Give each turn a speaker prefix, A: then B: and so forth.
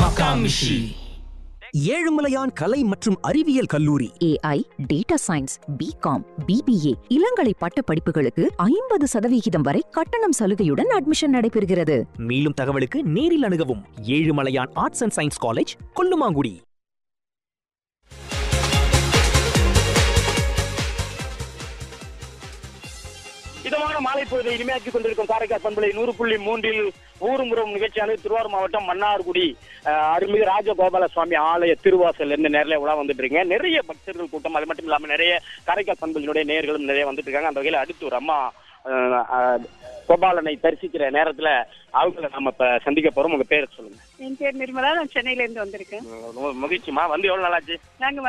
A: Makamishi.
B: Ezhumalaiyan கலை மற்றும் அறிவியல் கல்லூரி
C: AI data science BCom BBA இளங்கலை பட்ட படிப்புகளுக்கு ஐம்பது சதவிகிதம் வரை கட்டணம் சலுகையுடன் அட்மிஷன் நடைபெறுகிறது
B: மேலும் தகவலுக்கு நேரில் அணுகவும் Ezhumalaiyan arts and science college Kollumangudi
D: இதமான மாலை பொழுதை இனிமையாக்கி கொண்டிருக்கும் காரைக்கால் பண்பலை நூறு புள்ளி மூன்றில் ஊருமுறம் நிகழ்ச்சியானது திருவாரூர் மாவட்டம் மன்னார்குடி அஹ், அருள்மிகு ராஜகோபால சுவாமி ஆலய திருவாசல் இருந்து நேரில் உலா வந்துட்டு இருக்கீங்க நிறைய பக்தர்கள் கூட்டம் அது மட்டும் இல்லாம நிறைய காரைக்கால் பண்பலினுடைய நேர்களும் நிறைய வந்துட்டு இருக்காங்க அந்த வகையில் அடுத்து ஒரு அம்மா அஹ், அஹ், கோபாலனை தரிசிக்கிற நேரத்துல அவங்கள நம்ம இப்ப சந்திக்க போறோம் உங்க பேர் சொல்லுங்க
E: என் பேர் நிர்மலா நான் சென்னையில இருந்து வந்திருக்கேன்
D: ரொம்ப மகிழ்ச்சிமா வந்து எவ்வளவு நாளாச்சு
E: நாங்க